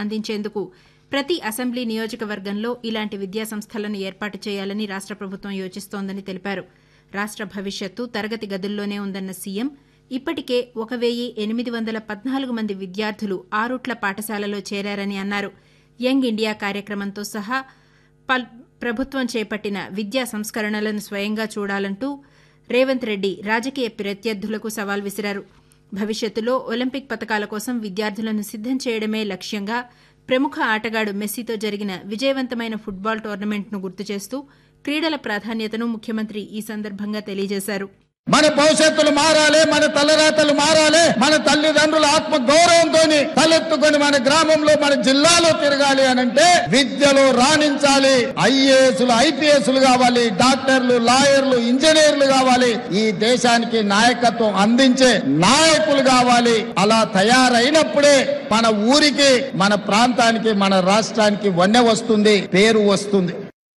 అందించేందుకు ప్రతి అసెంబ్లీ నియోజకవర్గంలో ఇలాంటి విద్యా సంస్థలను ఏర్పాటు చేయాలని రాష్ట ప్రభుత్వం యోచిస్తోందని తెలిపారు రాష్ట భవిష్యత్తు తరగతి గదుల్లోనే ఉందన్న సీఎం ఇప్పటికే ఒక వెయ్యి ఎనిమిది వందల పద్నాలుగు మంది విద్యార్థులు ఆరుట్ల పాఠశాలలో చేరారని అన్నారు యంగ్ ఇండియా కార్యక్రమంతో సహా ప్రభుత్వం చేపట్టిన విద్యా సంస్కరణలను స్వయంగా చూడాలంటూ రేవంత్ రెడ్డి రాజకీయ ప్రత్యర్థులకు సవాల్ విసిరారు భవిష్యత్తులో ఒలింపిక్ పథకాల కోసం విద్యార్థులను సిద్దం చేయడమే లక్ష్యంగా ప్రముఖ ఆటగాడు మెస్సీతో జరిగిన విజయవంతమైన ఫుట్బాల్ టోర్నమెంట్ను గుర్తు చేస్తూ క్రీడల ప్రాధాన్యతను ముఖ్యమంత్రి ఈ సందర్భంగా తెలియజేశారు మన భవిష్యత్తులు మారాలి మన తలరాతలు మారాలి మన తల్లిదండ్రుల ఆత్మ గౌరవంతో తలెత్తుకొని మన గ్రామంలో మన జిల్లాలో తిరగాలి అనంటే విద్యలో రాణించాలి ఐఏఎస్లు ఐపీఎస్లు కావాలి డాక్టర్లు లాయర్లు ఇంజనీర్లు కావాలి ఈ దేశానికి నాయకత్వం అందించే నాయకులు కావాలి అలా తయారైనప్పుడే మన ఊరికి మన ప్రాంతానికి మన రాష్ట్రానికి వన్నె వస్తుంది పేరు వస్తుంది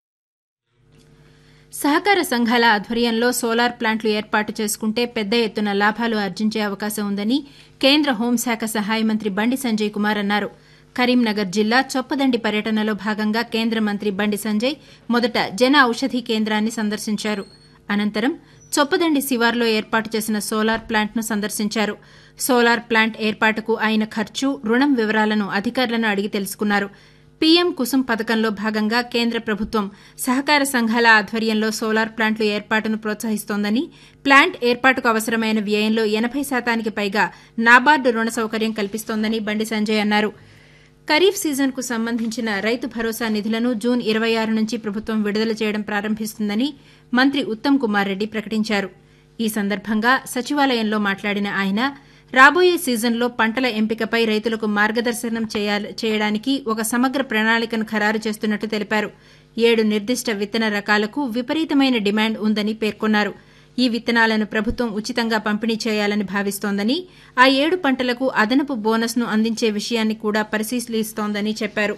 సహకార సంఘాల ఆధ్వర్యంలో సోలార్ ప్లాంట్లు ఏర్పాటు చేసుకుంటే పెద్ద ఎత్తున లాభాలు ఆర్జించే అవకాశం ఉందని కేంద్ర హోంశాఖ సహాయ మంత్రి బండి సంజయ్ కుమార్ అన్నారు కరీంనగర్ జిల్లా చొప్పదండి పర్యటనలో భాగంగా కేంద్ర మంత్రి బండి సంజయ్ మొదట జన ఔషధి కేంద్రాన్ని సందర్శించారు అనంతరం చొప్పదండి శివార్లో ఏర్పాటు చేసిన సోలార్ ప్లాంట్ను సందర్శించారు సోలార్ ప్లాంట్ ఏర్పాటుకు అయిన ఖర్చు రుణం వివరాలను అధికారులను అడిగి తెలుసుకున్నారు పీఎం కుసుమ్ పథకంలో భాగంగా కేంద్ర ప్రభుత్వం సహకార సంఘాల ఆధ్వర్యంలో సోలార్ ప్లాంట్ల ఏర్పాటును ప్రోత్సహిస్తోందని ప్లాంట్ ఏర్పాటుకు అవసరమైన వ్యయంలో ఎనబై శాతానికి పైగా నాబార్డు రుణ సౌకర్యం కల్పిస్తోందని బండి సంజయ్ అన్నారు ఖరీఫ్ సీజన్కు సంబంధించిన రైతు భరోసా నిధులను జూన్ ఇరవై ఆరు నుంచి ప్రభుత్వం విడుదల చేయడం ప్రారంభిస్తుందని మంత్రి ఉత్తమ్ కుమార్ రెడ్డి ప్రకటించారు ఈ సందర్భంగా సచివాలయంలో మాట్లాడిన ఆయన రాబోయే సీజన్లో పంటల ఎంపికపై రైతులకు మార్గదర్శనం చేయడానికి ఒక సమగ్ర ప్రణాళికను ఖరారు చేస్తున్నట్టు తెలిపారు ఏడు నిర్దిష్ట విత్తన రకాలకు విపరీతమైన డిమాండ్ ఉందని పేర్కొన్నారు ఈ విత్తనాలను ప్రభుత్వం ఉచితంగా పంపిణీ చేయాలని భావిస్తోందని ఆ ఏడు పంటలకు అదనపు బోనస్ను అందించే విషయాన్ని కూడా పరిశీలిస్తోందని చెప్పారు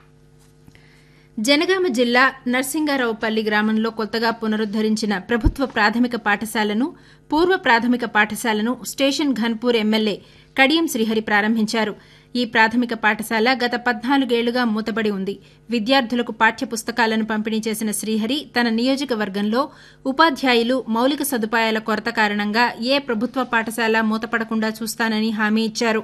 జనగామ జిల్లా నర్సింగారావుపల్లి గ్రామంలో కొత్తగా పునరుద్దరించిన ప్రభుత్వ ప్రాథమిక పాఠశాలను పూర్వ ప్రాథమిక పాఠశాలను స్టేషన్ ఘన్పూర్ ఎమ్మెల్యే కడియం శ్రీహరి ప్రారంభించారు ఈ ప్రాథమిక పాఠశాల గత పద్నాలుగేళ్లుగా మూతబడి ఉంది విద్యార్థులకు పాఠ్య పుస్తకాలను పంపిణీ చేసిన శ్రీహరి తన నియోజకవర్గంలో ఉపాధ్యాయులు మౌలిక సదుపాయాల కొరత కారణంగా ఏ ప్రభుత్వ పాఠశాల మూతపడకుండా చూస్తానని హామీ ఇచ్చారు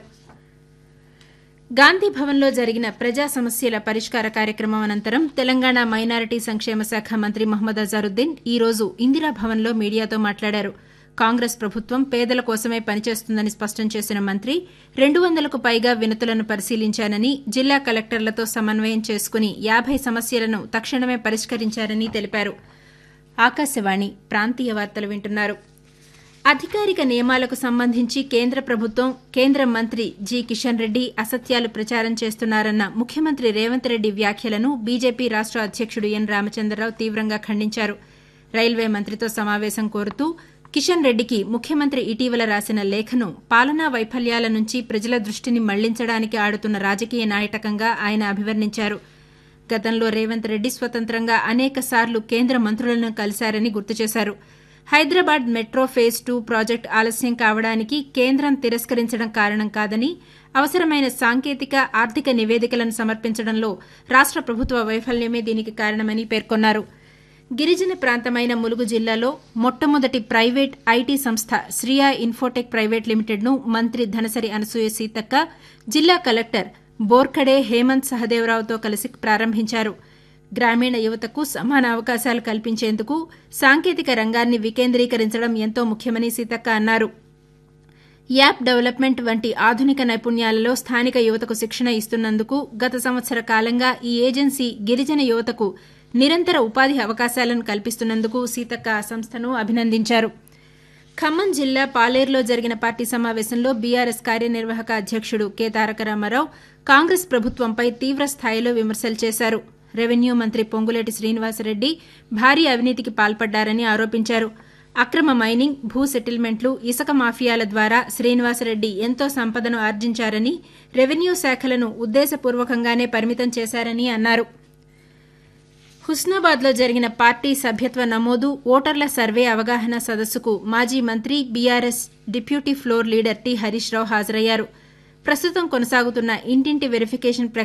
గాంధీ భవన్లో జరిగిన ప్రజా సమస్యల పరిష్కార కార్యక్రమం అనంతరం తెలంగాణ మైనారిటీ సంక్షేమ శాఖ మంత్రి మహమ్మద్ అజారుద్దీన్ ఈ రోజు ఇందిరాభవన్లో మీడియాతో మాట్లాడారు కాంగ్రెస్ ప్రభుత్వం పేదల కోసమే పనిచేస్తుందని స్పష్టం చేసిన మంత్రి రెండు వందలకు పైగా వినతులను పరిశీలించానని జిల్లా కలెక్టర్లతో సమన్వయం చేసుకుని యాబై సమస్యలను తక్షణమే పరిష్కరించారని తెలిపారు ఆకాశవాణి ప్రాంతీయ వార్తలు వింటున్నారు అధికారిక నియమాలకు సంబంధించి కేంద్ర ప్రభుత్వం కేంద్ర మంత్రి జి కిషన్ రెడ్డి అసత్యాలు ప్రచారం చేస్తున్నారన్న ముఖ్యమంత్రి రేవంత్ రెడ్డి వ్యాఖ్యలను బీజేపీ రాష్ట అధ్యకుడు ఎన్ రామచంద్రరావు తీవ్రంగా ఖండించారు రైల్వే మంత్రితో సమావేశం కోరుతూ కిషన్ రెడ్డికి ముఖ్యమంత్రి ఇటీవల రాసిన లేఖను పాలనా వైఫల్యాల నుంచి ప్రజల దృష్టిని మళ్లించడానికి ఆడుతున్న రాజకీయ నాటకంగా ఆయన అభివర్ణించారు గతంలో రేవంత్ రెడ్డి స్వతంత్రంగా అనేక సార్లు కేంద్ర మంత్రులను కలిశారని గుర్తు చేశారు Hyderabad metro phase two project ఆలస్యం కావడానికి కేంద్రం తిరస్కరించడం కారణం కాదని అవసరమైన సాంకేతిక ఆర్థిక నివేదికలను సమర్పించడంలో రాష్ట ప్రభుత్వ వైఫల్యమే దీనికి కారణమని పేర్కొన్నారు గిరిజన ప్రాంతమైన ములుగు జిల్లాలో మొట్టమొదటి ప్రైవేట్ ఐటీ సంస్థ శ్రియా ఇన్ఫోటెక్ ప్రైవేట్ లిమిటెడ్ను మంత్రి ధనసరి అనసూయ సీతక్క జిల్లా కలెక్టర్ బోర్ఖడే హేమంత్ సహదేవరావుతో కలిసి ప్రారంభించారు గ్రామీణ యువతకు సమాన అవకాశాలు కల్పించేందుకు సాంకేతిక రంగాన్ని వికేంద్రీకరించడం ఎంతో ముఖ్యమని సీతక్క అన్నారు యాప్ డెవలప్మెంట్ వంటి ఆధునిక నైపుణ్యాలలో స్థానిక యువతకు శిక్షణ ఇస్తున్నందుకు గత సంవత్సర కాలంగా ఈ ఏజెన్సీ గిరిజన యువతకు నిరంతర ఉపాధి అవకాశాలను కల్పిస్తున్నందుకు సీతక్క ఆ సంస్థను అభినందించారు ఖమ్మం జిల్లా పాలేరులో జరిగిన పార్టీ సమావేశంలో బీఆర్ఎస్ కార్యనిర్వాహక అధ్యకుడు కె తారక రామారావు కాంగ్రెస్ ప్రభుత్వంపై తీవ్ర స్థాయిలో విమర్శలు చేశారు రెవెన్యూ మంత్రి పొంగులేటి శ్రీనివాసరెడ్డి భారీ అవినీతికి పాల్పడ్డారని ఆరోపించారు అక్రమ మైనింగ్ భూ సెటిల్మెంట్లు ఇసుక మాఫియాల ద్వారా శ్రీనివాసరెడ్డి ఎంతో సంపదను ఆర్జించారని రెవెన్యూ శాఖలను ఉద్దేశపూర్వకంగానే పరిమితం చేశారని అన్నారు హుస్నాబాద్లో జరిగిన పార్టీ సభ్యత్వ నమోదు ఓటర్ల సర్వే అవగాహన సదస్సుకు మాజీ మంత్రి BRS deputy floor leader T Harish Rao హాజరయ్యారు ప్రస్తుతం కొనసాగుతున్న ఇంటింటి వెరిఫికేషన్